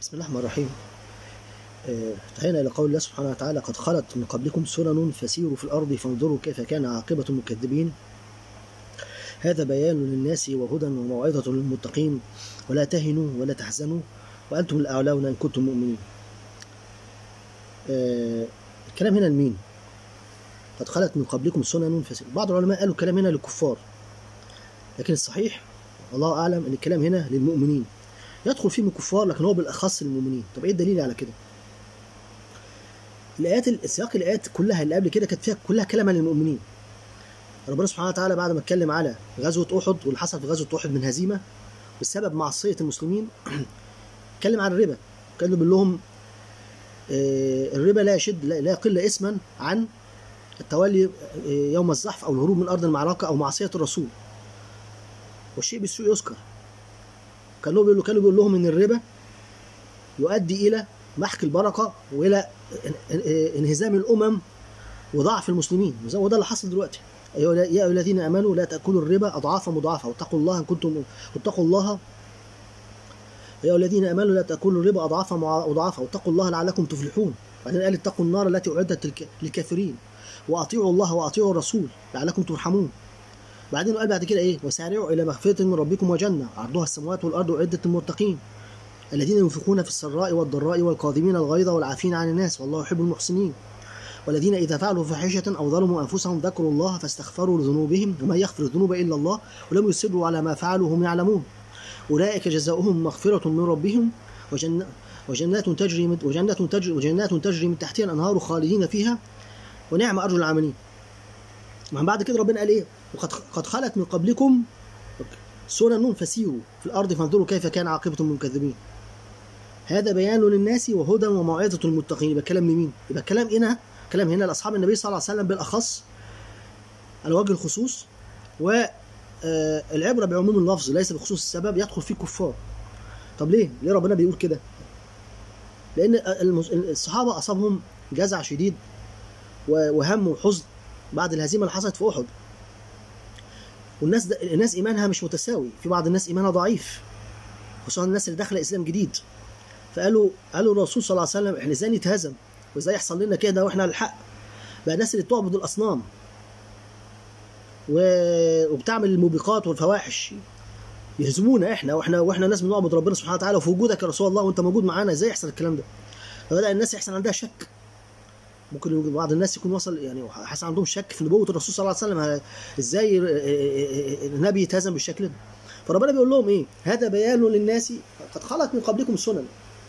بسم الله الرحمن الرحيم آه، انتهينا إلى قول الله سبحانه وتعالى قد خلت من قبلكم سنن فسيروا في الأرض فانظروا كيف كان عاقبة المكذبين هذا بيان للناس وهدى وموعظة للمتقين ولا تهنوا ولا تحزنوا وأنتم الأعلون إن كنتم مؤمنين آه، الكلام هنا لمين؟ قد خلت من قبلكم سنن فسيروا بعض العلماء قالوا الكلام هنا للكفار لكن الصحيح والله أعلم أن الكلام هنا للمؤمنين يدخل فيه من الكفار لكن هو بالاخص المؤمنين طب ايه الدليل على كده الايات السياق الايات كلها اللي قبل كده كانت فيها كلها كلام عن المؤمنين ربنا سبحانه وتعالى بعد ما اتكلم على غزوه احد واللي حصل في غزوه احد من هزيمه بسبب معصيه المسلمين اتكلم عن الربا كان بيقول لهم آه، الربا لا يشد لا لا يقل اسما عن التولي آه، يوم الزحف او الهروب من ارض المعركه او معصيه الرسول والشيء بالسوء يذكر كانوا بيقولوا كانوا بيقول لهم ان الربا يؤدي الى محك البركه والى انهزام الامم وضعف المسلمين وده اللي حصل دلوقتي أيها يا أيها الذين امنوا لا تاكلوا الربا اضعافا مضاعفه واتقوا الله ان كنتم واتقوا الله يا أيها الذين امنوا لا تاكلوا الربا اضعافا مضاعفه واتقوا الله لعلكم تفلحون بعدين قال اتقوا النار التي اعدت للك- للكافرين واطيعوا الله واطيعوا الرسول لعلكم ترحمون بعدين قال بعد كده ايه وسارعوا الى مغفره من ربكم وجنه عرضها السماوات والارض اعدت للمتقين الذين ينفقون في السراء والضراء والكاظمين الغيظ والعافين عن الناس والله يحب المحسنين والذين اذا فعلوا فاحشه او ظلموا انفسهم ذكروا الله فاستغفروا لذنوبهم ومن يغفر الذنوب الا الله ولم يصروا على ما فعلوا وهم يعلمون اولئك جزاؤهم مغفره من ربهم وجنة وجنات تجري من وجنات تجري وجنات تجري من تحتها الانهار خالدين فيها ونعم اجر العاملين من بعد كده ربنا قال ايه وقد قد خلت من قبلكم سنن فسيروا في الارض فانظروا كيف كان عاقبه المكذبين هذا بيان للناس وهدى وموعظه للمتقين يبقى كلام لمين يبقى كلام هنا كلام هنا لاصحاب النبي صلى الله عليه وسلم بالاخص على وجه الخصوص والعبره بعموم اللفظ ليس بخصوص السبب يدخل فيه كفار طب ليه ليه ربنا بيقول كده لان المس- الصحابه اصابهم جزع شديد و- وهم وحزن بعد الهزيمه اللي حصلت في احد والناس ده الناس ايمانها مش متساوي في بعض الناس ايمانها ضعيف خصوصا الناس اللي داخله اسلام جديد فقالوا قالوا الرسول صلى الله عليه وسلم احنا ازاي نتهزم وازاي يحصل لنا كده واحنا على الحق بقى الناس اللي بتعبد الاصنام و... وبتعمل الموبقات والفواحش يهزمونا احنا واحنا واحنا ناس بنعبد ربنا سبحانه وتعالى وفي وجودك يا رسول الله وانت موجود معانا ازاي يحصل الكلام ده فبدا الناس يحصل عندها شك ممكن بعض الناس يكون وصل يعني حصل عندهم شك في نبوه الرسول صلى الله عليه وسلم ه- ازاي النبي يتهزم بالشكل ده فربنا بيقول لهم ايه هذا بيان للناس قد خلت من قبلكم سنن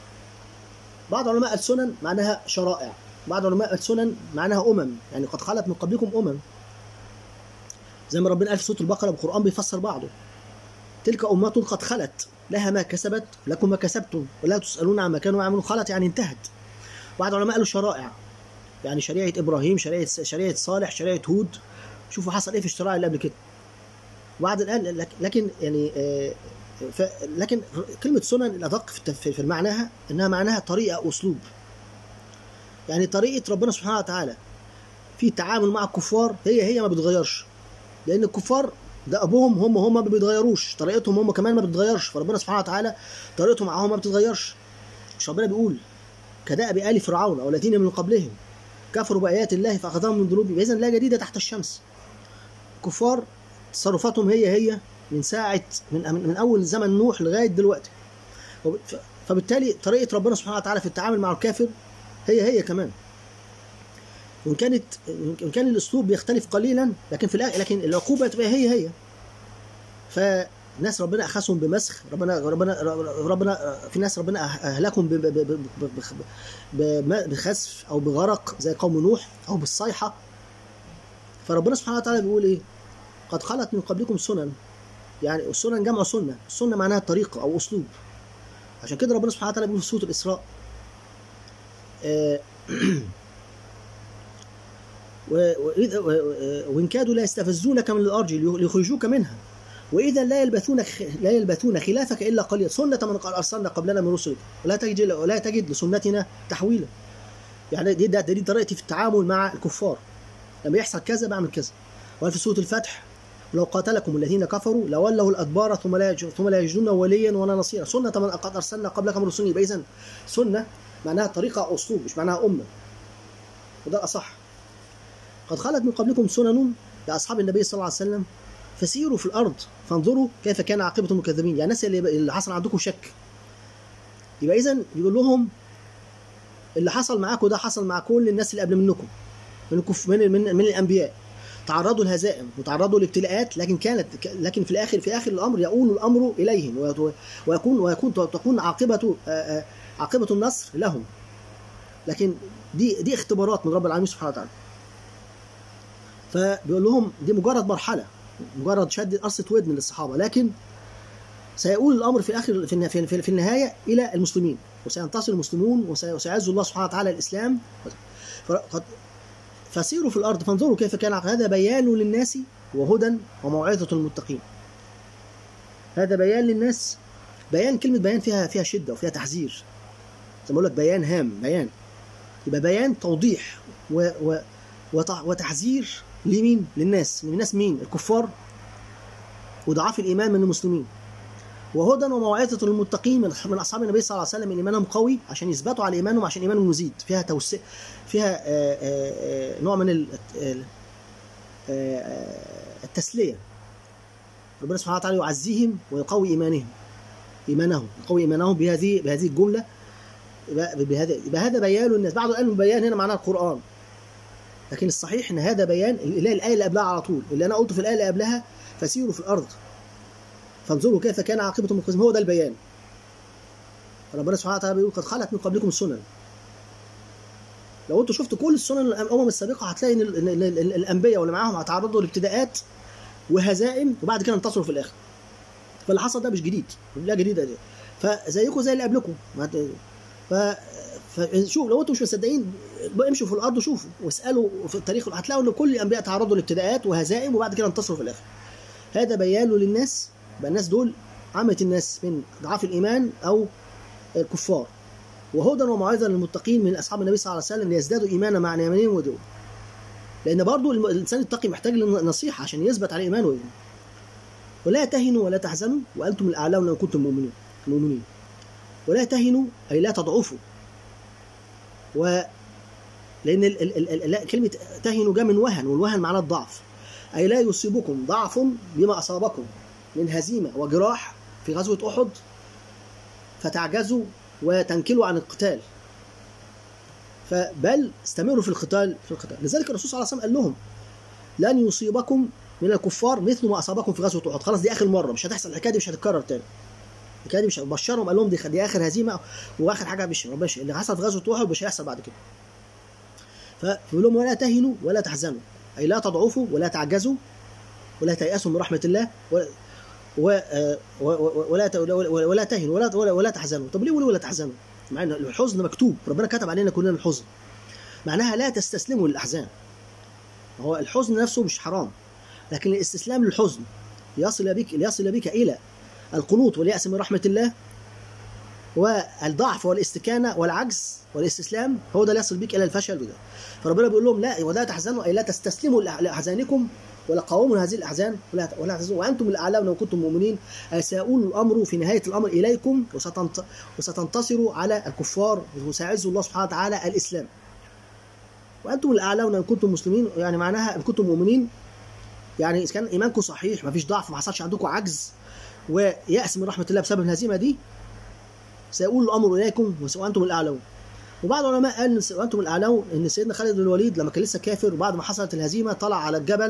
بعض العلماء قال سنن معناها شرائع بعض العلماء قال سنن معناها امم يعني قد خلت من قبلكم امم زي ما ربنا قال في سوره البقره القران بيفسر بعضه تلك امه قد خلت لها ما كسبت لكم ما كسبتم ولا تسالون عما كانوا يعملون خلت يعني انتهت بعض العلماء قالوا شرائع يعني شريعه ابراهيم شريعه شريعه صالح شريعه هود شوفوا حصل ايه في الشرائع اللي قبل كده وبعد الان لك- لكن يعني آه، ف لكن كلمه سنن الادق في التف- في معناها انها معناها طريقه او اسلوب يعني طريقه ربنا سبحانه وتعالى في التعامل مع الكفار هي هي ما بتتغيرش لان الكفار ده ابوهم هم هم ما بيتغيروش طريقتهم هم كمان ما بتتغيرش فربنا سبحانه وتعالى طريقته معاهم ما بتتغيرش مش ربنا بيقول كدأب آل فرعون أو الذين من قبلهم كفروا بآيات الله فأخذهم من ذنوبهم إذا لا جديد تحت الشمس الكفار تصرفاتهم هي هي من ساعة من من أول زمن نوح لغاية دلوقتي وب- ف- فبالتالي طريقة ربنا سبحانه وتعالى في التعامل مع الكافر هي هي كمان وإن كانت إن كان الأسلوب بيختلف قليلا لكن في الآخر لكن العقوبة تبقى هي هي فناس ربنا أخذهم بمسخ ربنا ربنا ربنا في ناس ربنا أهلكهم ب- ب- ب- ب- ب- ب- بخسف أو بغرق زي قوم نوح أو بالصيحة فربنا سبحانه وتعالى بيقول إيه قد خلت من قبلكم سنن يعني السنن جمع سنة السنة معناها طريقة أو أسلوب عشان كده ربنا سبحانه وتعالى بيقول في سورة الإسراء آه، و- وإذا- و- و- وإن كادوا لا يستفزونك من الأرض ليخرجوك منها وإذا لا يلبثون خ- لا يلبثون خلافك إلا قليلا سنة من قد أرسلنا قبلنا من رسلك ولا تجد ولا تجد لسنتنا تحويلا يعني دي ده دي طريقتي في التعامل مع الكفار لما يحصل كذا بعمل كذا وقال في سورة الفتح لو قاتلكم الذين كفروا لولوا الادبار ثم لا يجدون ثم لا يجدون وليا ولا نصيرا سنه من قد ارسلنا قبلكم رسلا يبقى اذا سنه معناها طريقه او اسلوب مش معناها امه وده الاصح قد خلت من قبلكم سنن لاصحاب النبي صلى الله عليه وسلم فسيروا في الارض فانظروا كيف كان عاقبه المكذبين يعني الناس اللي اللي حصل عندكم شك يبقى اذا يقول لهم اللي حصل معاكم ده حصل مع كل الناس اللي قبل منكم من الكف من من, من الانبياء تعرضوا لهزائم وتعرضوا لابتلاءات لكن كانت لكن في الاخر في اخر الامر يؤول الامر اليهم ويت- ويكون ويكون تكون عاقبه آه، آه، عاقبه النصر لهم لكن دي دي اختبارات من رب العالمين سبحانه وتعالى فبيقول لهم دي مجرد مرحله مجرد شد قصه ودن للصحابه لكن سيؤول الامر في اخر في الن- في في- في النهايه الى المسلمين وسينتصر المسلمون وسي- وسيعز الله سبحانه وتعالى الاسلام فقد فسيروا في الارض فانظروا كيف كان عاقبة. هذا بيان للناس وهدى وموعظه للمتقين هذا بيان للناس بيان كلمه بيان فيها فيها شده وفيها تحذير زي ما بقول لك بيان هام بيان يبقى بيان توضيح و و وت- وتحذير لمين؟ للناس من الناس مين؟ الكفار وضعاف الايمان من المسلمين وهدى وموعظة للمتقين من من أصحاب النبي صلى الله عليه وسلم إن إيمانهم قوي عشان يثبتوا على إيمانهم عشان إيمانهم يزيد فيها توسع فيها آه، آه، آه، نوع من ال- ال- آه، آه، التسلية ربنا سبحانه وتعالى يعزيهم ويقوي إيمانهم إيمانهم يقوي إيمانهم بهذه بهذه الجملة يبقى بهذا يبقى هذا بيان للناس بعض قال بيان هنا معناه القرآن لكن الصحيح ان هذا بيان اللي هي الايه اللي قبلها على طول اللي انا قلته في الايه اللي قبلها فسيروا في الارض فانظروا كيف كان عاقبه المكذبين هو ده البيان ربنا سبحانه وتعالى بيقول قد خلت من قبلكم السنن لو انتوا شفتوا كل السنن الامم السابقه هتلاقي ان ال- ال- ال- ال- الانبياء واللي معاهم هيتعرضوا لابتداءات وهزائم وبعد كده انتصروا في الاخر فاللي حصل ده مش جديد لا جديده دي فزيكم زي اللي قبلكم ما ت- ف فشوف لو انتم مش مصدقين بقى امشوا في الارض وشوفوا واسالوا في التاريخ هتلاقوا ان كل الانبياء تعرضوا لابتداءات وهزائم وبعد كده انتصروا في الاخر هذا بيان للناس بقى الناس دول عامة الناس من ضعاف الإيمان أو الكفار وهدى وموعظة للمتقين من أصحاب النبي صلى الله عليه وسلم ليزدادوا إيمانا مع إيمانهم ودول لأن برضو الم- الإنسان التقي محتاج لنصيحة عشان يثبت على إيمانه ولا تهنوا ولا تحزنوا وأنتم الأعلون إن كنتم مؤمنين مؤمنين ولا تهنوا أي لا تضعفوا و لأن ال ال ال ال كلمة تهنوا جاء من وهن والوهن معناه الضعف أي لا يصيبكم ضعف بما أصابكم من هزيمة وجراح في غزوة أحد فتعجزوا وتنكلوا عن القتال فبل استمروا في القتال في القتال لذلك الرسول صلى الله عليه وسلم قال لهم لن يصيبكم من الكفار مثل ما اصابكم في غزوه احد خلاص دي اخر مره مش هتحصل الحكايه دي مش هتتكرر تاني الحكايه دي مش بشرهم قال لهم دي دي اخر هزيمه واخر حاجه مش مش اللي حصل في غزوه احد مش هيحصل بعد كده فبيقول لهم ولا تهنوا ولا تحزنوا اي لا تضعفوا ولا تعجزوا ولا تيأسوا من رحمه الله ولا و آه، و- و- ولا ت- ولا ولا تهنوا ولا ولا, ولا تحزنوا طب ليه ولا ولا تحزنوا مع ان الحزن مكتوب ربنا كتب علينا كلنا الحزن معناها لا تستسلموا للاحزان هو الحزن نفسه مش حرام لكن الاستسلام للحزن يصل بك ليصل بك الى القنوط واليأس من رحمة الله والضعف والاستكانة والعجز والاستسلام هو ده اللي يصل بك إلى الفشل بده فربنا بيقول لهم لا ولا تحزنوا أي لا تستسلموا لأح- لأحزانكم ولا قاوموا هذه الأحزان ولا ولا تحزنوا وأنتم الأعلون لو كنتم مؤمنين أي سيؤول الأمر في نهاية الأمر إليكم وستنت وستنتصروا على الكفار وسيعز الله سبحانه وتعالى الإسلام وأنتم الأعلون إن كنتم مسلمين يعني معناها إن كنتم مؤمنين يعني إذا كان إيمانكم صحيح ما فيش ضعف ما حصلش عندكم عجز ويأس من رحمة الله بسبب الهزيمة دي سيقول الأمر إليكم وأنتم الأعلون وبعض العلماء قال إن وأنتم الأعلون إن سيدنا خالد بن الوليد لما كان لسه كافر وبعد ما حصلت الهزيمة طلع على الجبل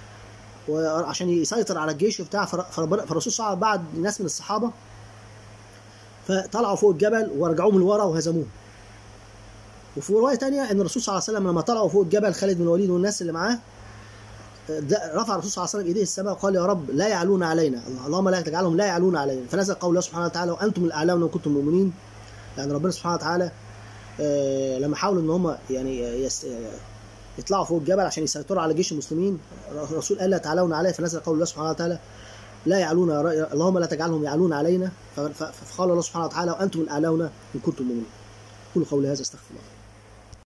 وعشان يسيطر على الجيش بتاع فر- فربنا- فالرسول صلى الله عليه وسلم بعد ناس من الصحابة فطلعوا فوق الجبل ورجعوه من ورا وهزموه وفي رواية تانية إن الرسول صلى الله عليه وسلم لما طلعوا فوق الجبل خالد بن الوليد والناس اللي معاه ده- رفع الرسول صلى الله عليه وسلم ايديه السماء وقال يا رب لا يعلون علينا اللهم لا تجعلهم لا يعلون علينا فنزل قول الله سبحانه وتعالى وانتم الاعلون ان كنتم مؤمنين يعني ربنا سبحانه وتعالى آه، لما حاولوا ان هم يعني يس- يطلعوا فوق الجبل عشان يسيطروا على جيش المسلمين الرسول قال لا تعلون علي فنزل قول الله سبحانه وتعالى لا يعلون يا ر- اللهم لا تجعلهم يعلون علينا ف- ف- فقال الله سبحانه وتعالى وانتم الاعلون ان كنتم مؤمنين قولوا قولي هذا استغفر الله